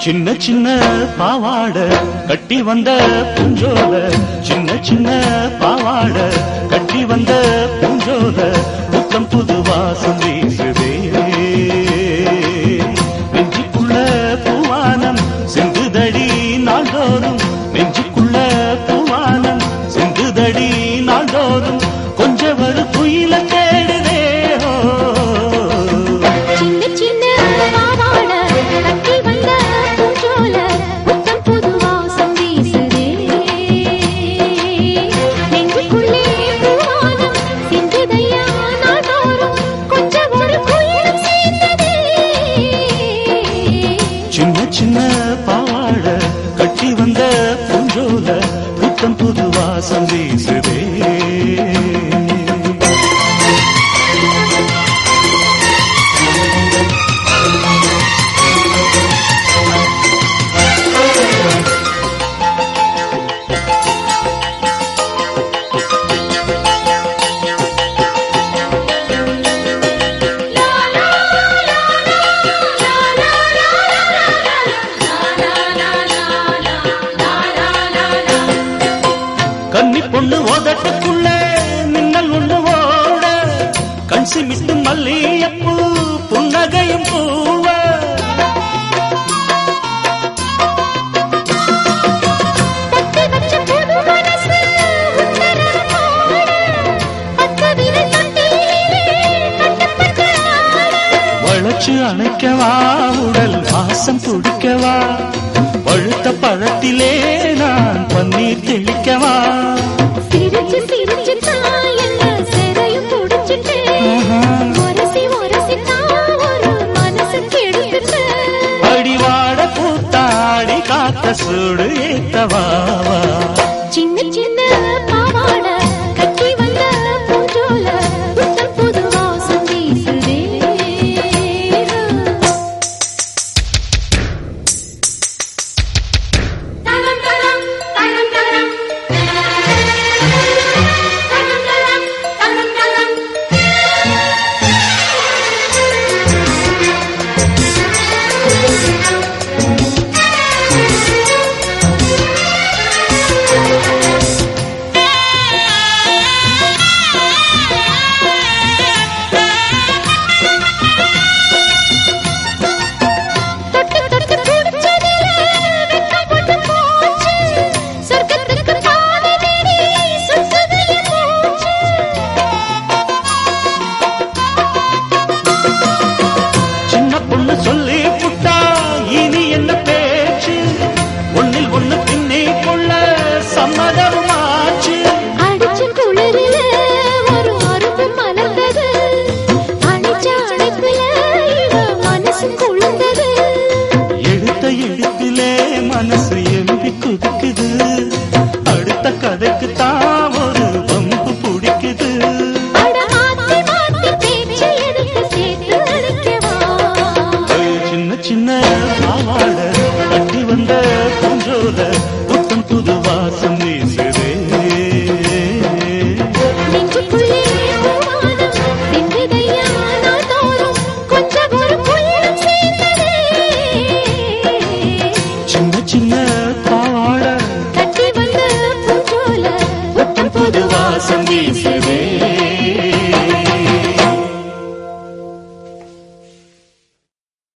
சின்ன சின்ன பாவாட கட்டி வந்த பூஞ்சோல சின்ன சின்ன பாவாட கட்டி வந்த பூஞ்சோல புத்தம் புது வாசம் வீசுதே நெஞ்சுக்குள்ள பூவானம் செந்துதடி நாள்தோறும் நெஞ்சுக்குள்ள பூவானம் செந்துதடி நாள்தோறும் கொஞ்ச ஒரு குயில தேடுதே ஓ. சின்ன சின்ன பாவாட கட்டி வந்த பூஞ்சோல புத்தம் புது வாசம் வீசுதே நெஞ்சுக்குள்ளே பூவானம் சிந்துதையா நாள்தோறும் கொஞ்சம் ஒரு குயிலும் சேர்ந்ததே சின்ன சின்ன பாவாட கட்டி வந்த பூஞ்சோல புத்தம் புது வாசம் வீசுதே கன்னி பொண்ணு ஓதட்டுக்குள்ள மின்னல் ஒண்ணு ஓட கண் சிமிட்டு மல்லியப்பூ புன்னகையும் பூவ தட்டி வச்ச புது மனசு உத்தரவு போட பத்து விரல் தொட்டிலே கட்டப்பட்ட ஆட வளைச்சு அணைக்கவா உடல் வாசம் துடிக்கவா பழுத்த பழத்திலே நான் பன்னீர் தெளிக்கவா சிரிச்சு சிரிச்சு தாயல்ல